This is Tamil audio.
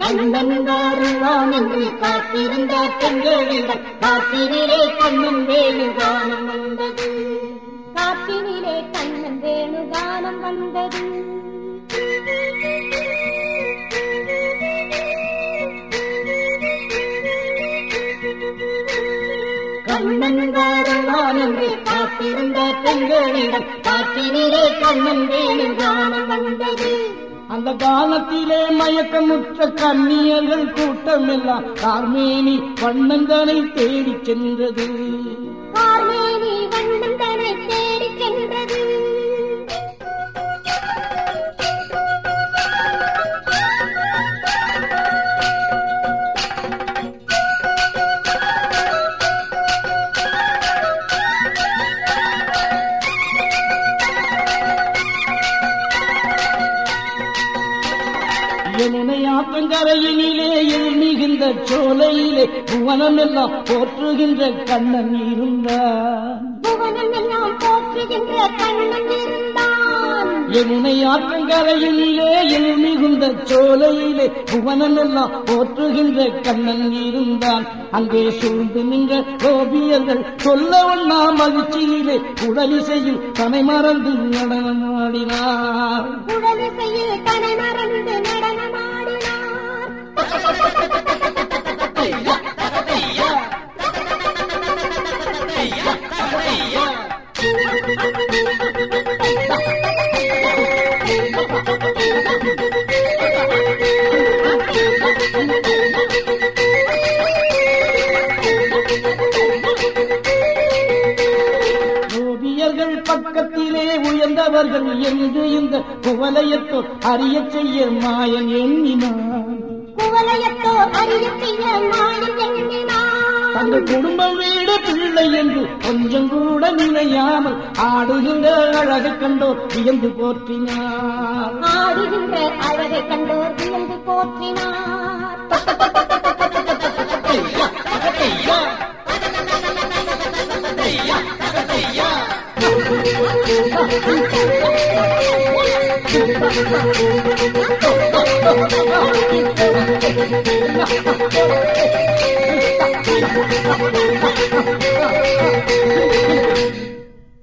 கண்ணன் வருவான் என்று காத்திருந்த பெண்களிடம் காத்தினிலே கண்ணன் வேணுகானம் வந்தது காற்றினிலே கண்ணன் வேணுகானம் வந்தது கண்ணன் வருவான் என்று காத்திருந்த பெண்களிடம் காத்தினிலே கண்ணன் வேணுகானம் வந்தது அந்த காலத்திலே மயக்கமுற்ற கன்னியர்கள் கூட்டம் எல்லாம் கார்மேனி வண்ணந்தனை தேடிச் சென்றது கார்மேனி வண்ணம் தனை தேடிச் சென்றது யமுனை ஆற்றங்கரையினிலே எல் மிகுந்த சோலையிலே புவனம் எல்லாம் போற்றுகின்ற கண்ணன் இருந்தான் புவனம் எல்லாம் போற்றுகின்ற கண்ணன் இருந்தான் யமுனை ஆற்றங்கரையினிலே எல் மிகுந்த சோலையிலே புவனம் எல்லாம் போற்றுகின்ற கண்ணன் இருந்தான் அங்கே சூழ்ந்து நின்ற கோபியர்கள் சொல்ல ஒண்ணா மகிழ்ச்சியிலே உடலிசையில் தனை மறந்து நடனமாடினார் குழலிசையில் தனை மறந்து நடனமாடினார் கோபியர்கள் பக்கத்திலே உயர்ந்தவர்கள் என்று இந்த குவலயத்தோ அறியச் செய்ய மாயன் எண்ணினான் குவலயத்தோ அறிய செய்ய மாயம் எண்ணினான் தங்கள் குடும்பம் வீடு பிள்ளை என்று கொஞ்சம் கூட நினையாமல் ஆடுகின்ற அழகை கண்டோர் வியந்து போற்றினார் ஆடுகின்ற அழகை கண்டோர் வியந்து போற்றினார்